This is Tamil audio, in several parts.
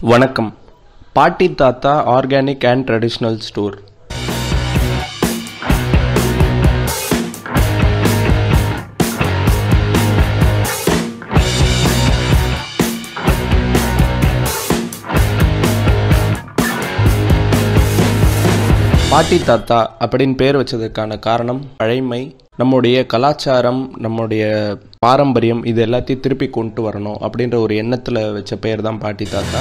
வணக்கம் பாட்டி தாத்தா ஆர்கானிக் அண்ட் ட்ரெடிஷ்னல் ஸ்டோர் பாட்டி தாத்தா அப்படின்னு பேர் வச்சதுக்கான காரணம் பழைமை நம்முடைய கலாச்சாரம் நம்முடைய பாரம்பரியம் இது எல்லாத்தையும் திருப்பி கொண்டு வரணும் அப்படின்ற ஒரு எண்ணத்தில் வச்ச பேர் தான் பாட்டி தாத்தா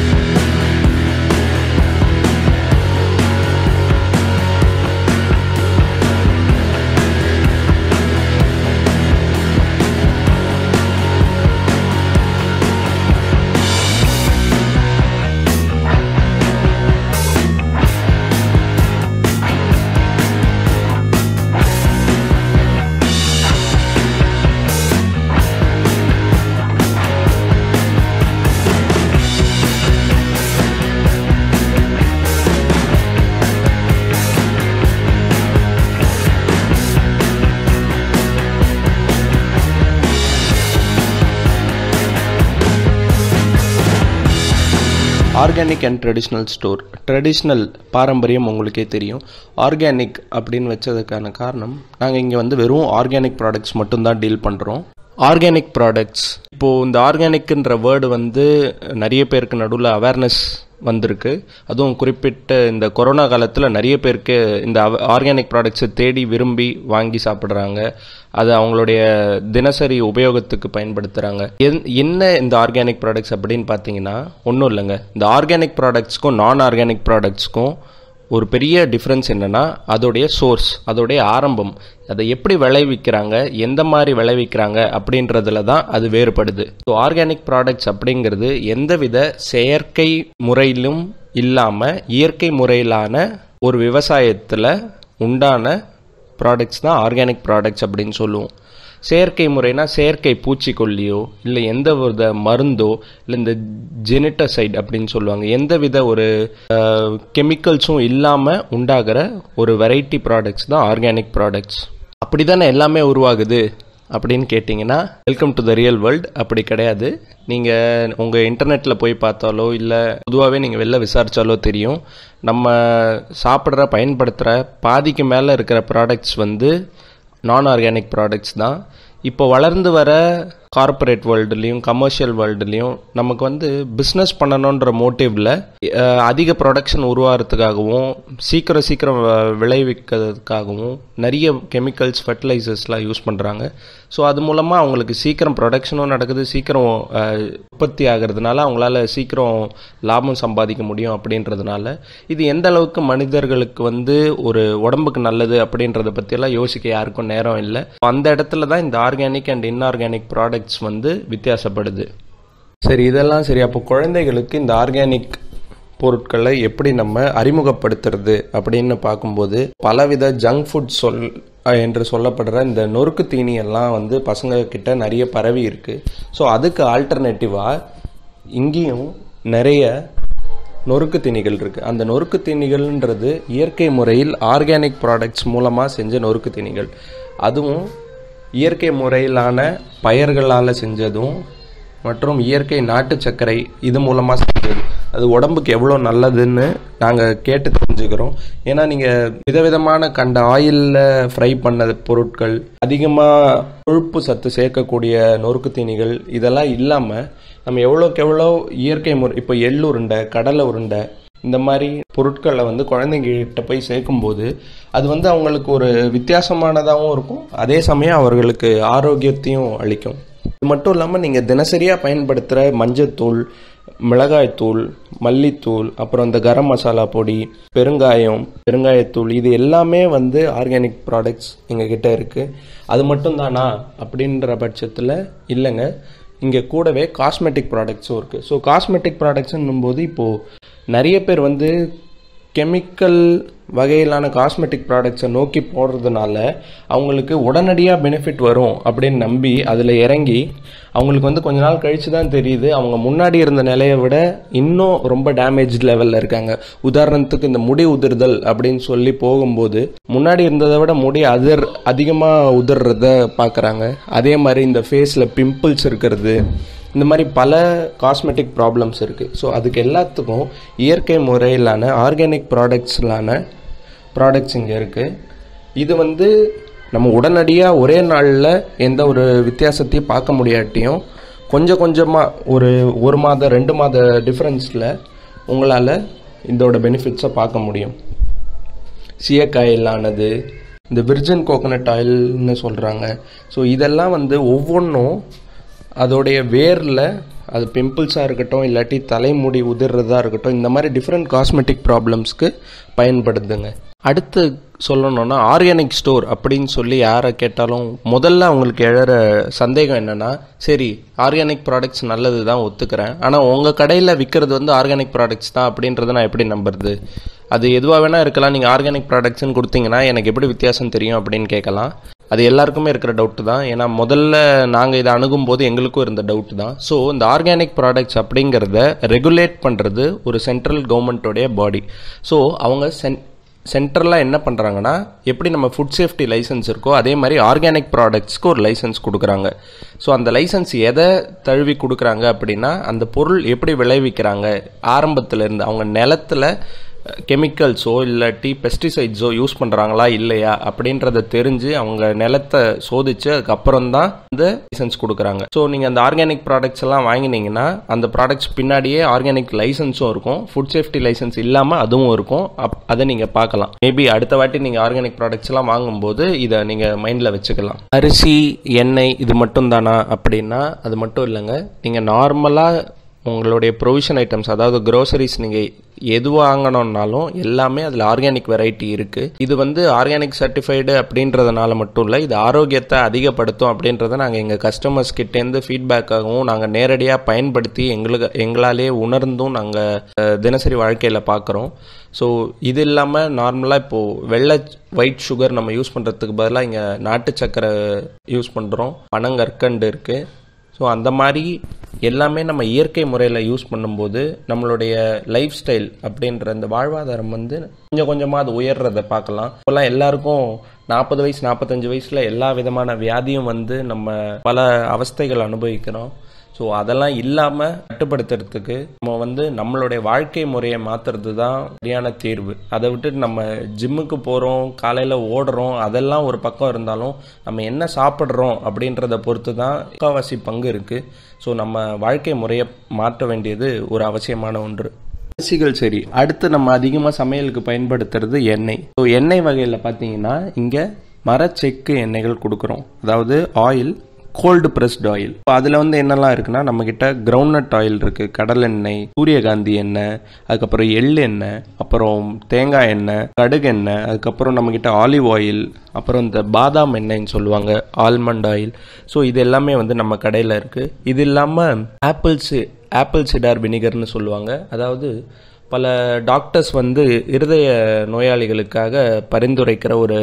organic and traditional store traditional பாரம்பரியம் உங்களுக்கே தெரியும் ஆர்கானிக் அப்படின்னு வச்சதுக்கான காரணம் நாங்கள் இங்கே வந்து வெறும் ஆர்கானிக் ப்ராடக்ட்ஸ் மட்டும்தான் டீல் பண்ணுறோம் ஆர்கானிக் ப்ராடக்ட்ஸ் இப்போது இந்த ஆர்கானிக்ன்ற வேர்டு வந்து நிறைய பேருக்கு நடுவில் அவேர்னஸ் வந்திருக்கு அதுவும் குறிப்பிட்ட இந்த கொரோனா காலத்தில் நிறைய பேருக்கு இந்த ஆர்கானிக் ப்ராடக்ட்ஸை தேடி விரும்பி வாங்கி சாப்பிட்றாங்க அது அவங்களுடைய தினசரி உபயோகத்துக்கு பயன்படுத்துகிறாங்க என்ன இந்த ஆர்கானிக் ப்ராடக்ட்ஸ் அப்படின்னு பார்த்தீங்கன்னா ஒன்றும் இல்லைங்க இந்த ஆர்கானிக் ப்ராடக்ட்ஸ்க்கும் நான் ஆர்கானிக் ப்ராடக்ட்ஸ்க்கும் ஒரு பெரிய டிஃப்ரென்ஸ் என்னென்னா அதோடைய சோர்ஸ் அதோடைய ஆரம்பம் அதை எப்படி விளைவிக்கிறாங்க எந்த மாதிரி விளைவிக்கிறாங்க அப்படின்றதுல தான் அது வேறுபடுது ஸோ ஆர்கானிக் ப்ராடக்ட்ஸ் அப்படிங்கிறது எந்தவித செயற்கை முறையிலும் இல்லாமல் இயற்கை முறையிலான ஒரு விவசாயத்தில் உண்டான ப்ராடக்ட்ஸ் தான் ஆர்கானிக் ப்ராடக்ட்ஸ் அப்படின்னு சொல்லுவோம் செயற்கை முறைனா செயற்கை பூச்சிக்கொல்லியோ இல்லை எந்த வித மருந்தோ இல்லை இந்த ஜெனிட்டசைட் அப்படின்னு சொல்லுவாங்க எந்த வித ஒரு கெமிக்கல்ஸும் இல்லாமல் உண்டாகிற ஒரு வெரைட்டி ப்ராடக்ட்ஸ் தான் ஆர்கானிக் ப்ராடக்ட்ஸ் அப்படி தானே எல்லாமே உருவாகுது அப்படின்னு கேட்டிங்கன்னா welcome to the real world அப்படி கிடையாது நீங்கள் உங்கள் இன்டர்நெட்டில் போய் பார்த்தாலோ இல்லை பொதுவாகவே நீங்கள் வெளில விசாரித்தாலோ தெரியும் நம்ம சாப்பிட்ற பயன்படுத்துகிற பாதிக்கு மேலே இருக்கிற ப்ராடக்ட்ஸ் வந்து நான் ஆர்கானிக் ப்ராடக்ட்ஸ் தான் இப்போ வளர்ந்து வர கார்ப்பரேட் வேர்ல்டுலேயும் கமர்ஷியல் வேர்ல்டுலேயும் நமக்கு வந்து பிஸ்னஸ் பண்ணணுன்ற மோட்டிவில் அதிக ப்ரொடக்ஷன் உருவாகிறதுக்காகவும் சீக்கிரம் சீக்கிரம் விளைவிக்கிறதுக்காகவும் நிறைய கெமிக்கல்ஸ் ஃபர்டிலைசர்ஸ்லாம் யூஸ் பண்ணுறாங்க ஸோ அது மூலமாக அவங்களுக்கு சீக்கிரம் ப்ரொடக்ஷனும் நடக்குது சீக்கிரம் உற்பத்தி ஆகிறதுனால அவங்களால சீக்கிரம் லாபம் சம்பாதிக்க முடியும் அப்படின்றதுனால இது எந்த அளவுக்கு மனிதர்களுக்கு வந்து ஒரு உடம்புக்கு நல்லது அப்படின்றத பற்றியெல்லாம் யோசிக்க யாருக்கும் நேரம் இல்லை அந்த இடத்துல தான் இந்த ஆர்கானிக் அண்ட் இன்ஆர்கானிக் ப்ராடக்ட்ஸ் வந்து வித்தியாசப்படுது சரி இதெல்லாம் சரி அப்போ குழந்தைகளுக்கு இந்த ஆர்கானிக் பொருட்களை எப்படி நம்ம அறிமுகப்படுத்துறது அப்படின்னு பார்க்கும்போது பலவித ஜங்க் ஃபுட் சொல் என்று சொல்லப்படுற இந்த நொறுக்கு தீனி எல்லாம் வந்து பசங்க கிட்ட நிறைய பரவி இருக்கு ஸோ அதுக்கு ஆல்டர்னேட்டிவாக இங்கேயும் நிறைய நொறுக்கு தீனிகள் இருக்குது அந்த நொறுக்கு தீனிகள்ன்றது இயற்கை முறையில் ஆர்கானிக் ப்ராடக்ட்ஸ் மூலமாக செஞ்ச நொறுக்கு தீனிகள் அதுவும் இயற்கை முறையிலான பயிர்களால் செஞ்சதும் மற்றும் இயற்கை நாட்டு சர்க்கரை இது மூலமாக செஞ்சது அது உடம்புக்கு எவ்வளோ நல்லதுன்னு நாங்கள் கேட்டு தெரிஞ்சுக்கிறோம் ஏன்னா நீங்கள் விதவிதமான கண்ட ஆயிலில் ஃப்ரை பண்ண பொருட்கள் அதிகமாக கொழுப்பு சத்து சேர்க்கக்கூடிய நொறுக்கு தீனிகள் இதெல்லாம் இல்லாமல் நம்ம எவ்வளோக்கு எவ்வளோ இயற்கை முறை இப்போ எள்ளு உருண்டை கடலை உருண்டை இந்த மாதிரி பொருட்களை வந்து குழந்தைங்ககிட்ட போய் சேர்க்கும்போது அது வந்து அவங்களுக்கு ஒரு வித்தியாசமானதாகவும் இருக்கும் அதே சமயம் அவர்களுக்கு ஆரோக்கியத்தையும் அளிக்கும் இது மட்டும் இல்லாமல் நீங்கள் தினசரியாக பயன்படுத்துகிற மஞ்சத்தூள் மிளகாய்த்தூள் மல்லித்தூள் அப்புறம் இந்த கரம் மசாலா பொடி பெருங்காயம் பெருங்காயத்தூள் இது எல்லாமே வந்து ஆர்கானிக் ப்ராடக்ட்ஸ் எங்ககிட்ட இருக்குது அது மட்டும் தானா அப்படின்ற பட்சத்தில் இல்லைங்க இங்கே கூடவே காஸ்மெட்டிக் ப்ராடக்ட்ஸும் இருக்குது ஸோ காஸ்மெட்டிக் ப்ராடக்ட்ஸுன்னும் போது இப்போது நிறைய பேர் வந்து கெமிக்கல் வகையிலான காஸ்மெட்டிக் ப்ராடக்ட்ஸை நோக்கி போடுறதுனால அவங்களுக்கு உடனடியாக பெனிஃபிட் வரும் அப்படின்னு நம்பி அதில் இறங்கி அவங்களுக்கு வந்து கொஞ்ச நாள் கழித்து தான் தெரியுது அவங்க முன்னாடி இருந்த நிலையை விட இன்னும் ரொம்ப டேமேஜ் லெவலில் இருக்காங்க உதாரணத்துக்கு இந்த முடி உதிர்தல் அப்படின்னு சொல்லி போகும்போது முன்னாடி இருந்ததை விட முடி அதிர் அதிகமாக உதிர்றத பார்க்குறாங்க அதே மாதிரி இந்த ஃபேஸில் பிம்பிள்ஸ் இருக்கிறது இந்த மாதிரி பல காஸ்மெட்டிக் ப்ராப்ளம்ஸ் இருக்குது ஸோ அதுக்கு எல்லாத்துக்கும் இயற்கை முறையிலான ஆர்கானிக் ப்ராடக்ட்ஸ்லான ப்ராடக்ட்ஸ் இங்கே இருக்குது இது வந்து நம்ம உடனடியாக ஒரே நாளில் எந்த ஒரு வித்தியாசத்தையும் பார்க்க முடியாட்டியும் கொஞ்சம் கொஞ்சமாக ஒரு ஒரு மாத ரெண்டு மாத டிஃப்ரென்ஸில் உங்களால் இதோட பெனிஃபிட்ஸை பார்க்க முடியும் சீயக்காயில் ஆனது இந்த விர்ஜின் கோகனட் ஆயில்னு சொல்கிறாங்க ஸோ இதெல்லாம் வந்து ஒவ்வொன்றும் அதோடைய வேரில் அது பிம்பிள்ஸாக இருக்கட்டும் இல்லாட்டி தலைமுடி உதிர்றதா இருக்கட்டும் இந்த மாதிரி டிஃப்ரெண்ட் காஸ்மெட்டிக் ப்ராப்ளம்ஸ்க்கு பயன்படுதுங்க அடுத்து சொல்லணும்னா ஆர்கானிக் ஸ்டோர் அப்படின்னு சொல்லி யாரை கேட்டாலும் முதல்ல அவங்களுக்கு எழற சந்தேகம் என்னென்னா சரி ஆர்கானிக் ப்ராடக்ட்ஸ் நல்லது தான் ஒத்துக்கிறேன் ஆனால் உங்கள் கடையில் விற்கிறது வந்து ஆர்கானிக் ப்ராடக்ட்ஸ் தான் அப்படின்றத நான் எப்படி நம்புறது அது எதுவாக வேணால் இருக்கலாம் நீங்கள் ஆர்கானிக் ப்ராடக்ட்ஸ்னு கொடுத்தீங்கன்னா எனக்கு எப்படி வித்தியாசம் தெரியும் அப்படின்னு கேட்கலாம் அது எல்லாருக்குமே இருக்கிற டவுட்டு தான் ஏன்னா முதல்ல நாங்கள் இதை அணுகும் போது எங்களுக்கும் இருந்த டவுட் தான் ஸோ இந்த ஆர்கானிக் ப்ராடக்ட்ஸ் அப்படிங்கிறத ரெகுலேட் பண்ணுறது ஒரு சென்ட்ரல் கவர்மெண்ட்டோடைய பாடி ஸோ அவங்க சென் சென்ட்ரலாக என்ன பண்ணுறாங்கன்னா எப்படி நம்ம ஃபுட் சேஃப்டி லைசன்ஸ் இருக்கோ அதே மாதிரி ஆர்கானிக் ப்ராடக்ட்ஸ்க்கு ஒரு லைசன்ஸ் கொடுக்குறாங்க ஸோ அந்த லைசன்ஸ் எதை தழுவி கொடுக்குறாங்க அப்படின்னா அந்த பொருள் எப்படி விளைவிக்கிறாங்க ஆரம்பத்துலேருந்து அவங்க நிலத்தில் கெமிக்கல்ஸோ இல்லாட்டி பெஸ்டிசைட்ஸோ யூஸ் பண்ணுறாங்களா இல்லையா அப்படின்றத தெரிஞ்சு அவங்க நிலத்தை சோதிச்சு அதுக்கப்புறம் தான் இந்த லைசன்ஸ் கொடுக்குறாங்க ஸோ நீங்கள் அந்த ஆர்கானிக் ப்ராடக்ட்ஸ் எல்லாம் வாங்கினீங்கன்னா அந்த ப்ராடக்ட்ஸ் பின்னாடியே ஆர்கானிக் லைசன்ஸும் இருக்கும் ஃபுட் சேஃப்டி லைசன்ஸ் இல்லாமல் அதுவும் இருக்கும் அப் அதை நீங்கள் பார்க்கலாம் மேபி அடுத்த வாட்டி நீங்கள் ஆர்கானிக் ப்ராடக்ட்ஸ் எல்லாம் வாங்கும்போது இதை நீங்கள் மைண்டில் வச்சுக்கலாம் அரிசி எண்ணெய் இது மட்டும் தானா அப்படின்னா அது மட்டும் இல்லைங்க நீங்கள் நார்மலாக உங்களுடைய ப்ரொவிஷன் ஐட்டம்ஸ் அதாவது க்ரோசரிஸ் நீங்கள் எது வாங்கணும்னாலும் எல்லாமே அதில் ஆர்கானிக் வெரைட்டி இருக்குது இது வந்து ஆர்கானிக் சர்டிஃபைடு அப்படின்றதுனால மட்டும் இல்லை இது ஆரோக்கியத்தை அதிகப்படுத்தும் அப்படின்றத நாங்கள் எங்கள் கஸ்டமர்ஸ் கிட்டேருந்து ஃபீட்பேக்காகவும் நாங்கள் நேரடியாக பயன்படுத்தி எங்களுக்கு எங்களாலே உணர்ந்தும் நாங்கள் தினசரி வாழ்க்கையில் பார்க்குறோம் ஸோ இது இல்லாமல் நார்மலாக இப்போது வெள்ளை ஒயிட் சுகர் நம்ம யூஸ் பண்ணுறதுக்கு பதிலாக இங்கே நாட்டு சக்கரை யூஸ் பண்ணுறோம் பனங்கற்கண்டு இருக்குது ஸோ அந்த மாதிரி எல்லாமே நம்ம இயற்கை முறையில் யூஸ் பண்ணும்போது நம்மளுடைய லைஃப் ஸ்டைல் அப்படின்ற அந்த வாழ்வாதாரம் வந்து கொஞ்சம் கொஞ்சமாக அது உயர்றதை பார்க்கலாம் இப்போல்லாம் எல்லாருக்கும் நாற்பது வயசு நாற்பத்தஞ்சு வயசில் எல்லா விதமான வியாதியும் வந்து நம்ம பல அவஸ்தைகள் அனுபவிக்கிறோம் ஸோ அதெல்லாம் இல்லாமல் கட்டுப்படுத்துறதுக்கு நம்ம வந்து நம்மளுடைய வாழ்க்கை முறையை மாற்றுறது தான் சரியான தீர்வு அதை விட்டுட்டு நம்ம ஜிம்முக்கு போகிறோம் காலையில் ஓடுறோம் அதெல்லாம் ஒரு பக்கம் இருந்தாலும் நம்ம என்ன சாப்பிட்றோம் அப்படின்றத பொறுத்து தான் முக்கால்வாசி பங்கு இருக்குது ஸோ நம்ம வாழ்க்கை முறையை மாற்ற வேண்டியது ஒரு அவசியமான ஒன்று அரிசிகள் சரி அடுத்து நம்ம அதிகமாக சமையலுக்கு பயன்படுத்துறது எண்ணெய் ஸோ எண்ணெய் வகையில் பார்த்தீங்கன்னா இங்கே மரச்செக்கு எண்ணெய்கள் கொடுக்குறோம் அதாவது ஆயில் கோல்டு ப்ரெஸ்ட் ஆயில் இப்போ அதில் வந்து என்னெல்லாம் இருக்குன்னா நம்மக்கிட்ட கிரவுண்ட்நட் ஆயில் இருக்குது கடல் எண்ணெய் சூரியகாந்தி எண்ணெய் அதுக்கப்புறம் எள் எண்ணெய் அப்புறம் தேங்காய் எண்ணெய் கடுகு எண்ணெய் அதுக்கப்புறம் நம்மக்கிட்ட ஆலிவ் ஆயில் அப்புறம் இந்த பாதாம் எண்ணெய்ன்னு சொல்லுவாங்க ஆல்மண்ட் ஆயில் ஸோ இது எல்லாமே வந்து நம்ம கடையில் இருக்குது இது இல்லாமல் ஆப்பிள்ஸு ஆப்பிள் சிடார் வினிகர்னு சொல்லுவாங்க அதாவது பல டாக்டர்ஸ் வந்து இருதய நோயாளிகளுக்காக பரிந்துரைக்கிற ஒரு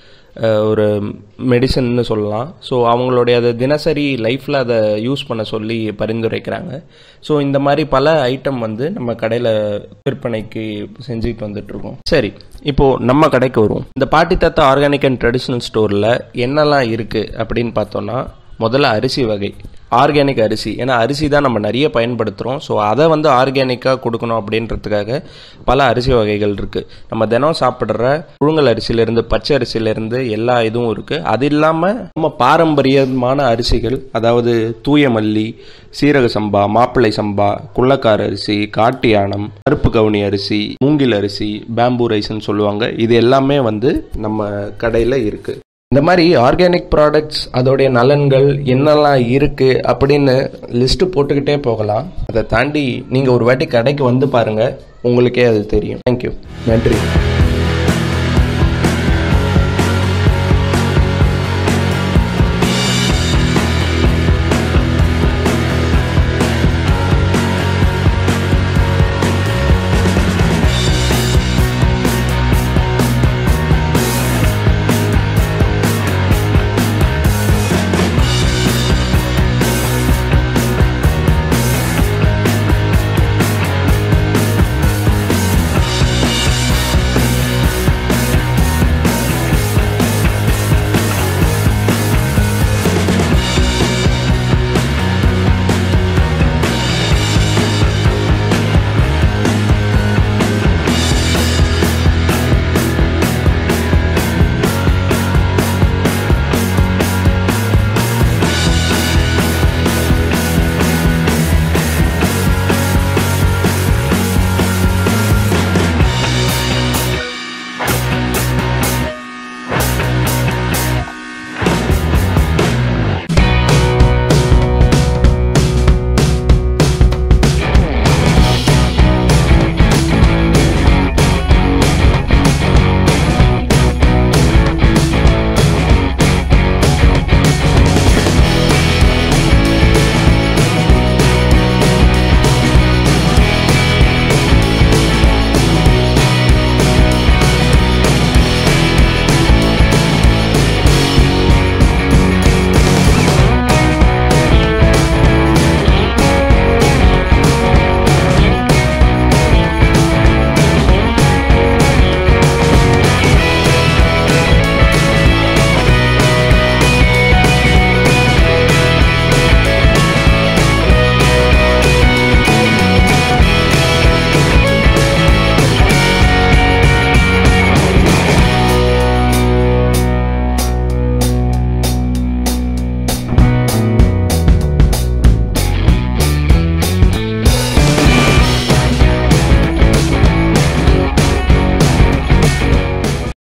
ஒரு மெடிசன்னு சொல்லலாம் ஸோ அவங்களுடைய அது தினசரி லைஃப்பில் அதை யூஸ் பண்ண சொல்லி பரிந்துரைக்கிறாங்க ஸோ இந்த மாதிரி பல ஐட்டம் வந்து நம்ம கடையில் விற்பனைக்கு செஞ்சுட்டு வந்துட்டுருக்கோம் சரி இப்போது நம்ம கடைக்கு வருவோம் இந்த பாட்டி தாத்தா ஆர்கானிக் அண்ட் ட்ரெடிஷ்னல் ஸ்டோரில் என்னெல்லாம் இருக்குது அப்படின்னு பார்த்தோன்னா முதல்ல அரிசி வகை ஆர்கானிக் அரிசி ஏன்னா அரிசி தான் நம்ம நிறைய பயன்படுத்துகிறோம் ஸோ அதை வந்து ஆர்கானிக்காக கொடுக்கணும் அப்படின்றதுக்காக பல அரிசி வகைகள் இருக்குது நம்ம தினம் சாப்பிட்ற புழுங்கல் அரிசியிலேருந்து பச்சை அரிசியிலேருந்து எல்லா இதுவும் இருக்குது அது இல்லாமல் நம்ம பாரம்பரியமான அரிசிகள் அதாவது தூய மல்லி சீரக சம்பா மாப்பிள்ளை சம்பா குள்ளக்கார அரிசி காட்டு யானம் கருப்பு கவுனி அரிசி மூங்கில் அரிசி பேம்பூ ரைஸ்ன்னு சொல்லுவாங்க இது எல்லாமே வந்து நம்ம கடையில் இருக்குது இந்த மாதிரி ஆர்கானிக் ப்ராடக்ட்ஸ் அதோடைய நலன்கள் என்னெல்லாம் இருக்குது அப்படின்னு லிஸ்ட்டு போட்டுக்கிட்டே போகலாம் அதை தாண்டி நீங்கள் ஒரு வாட்டி கடைக்கு வந்து பாருங்கள் உங்களுக்கே அது தெரியும் தேங்க்யூ நன்றி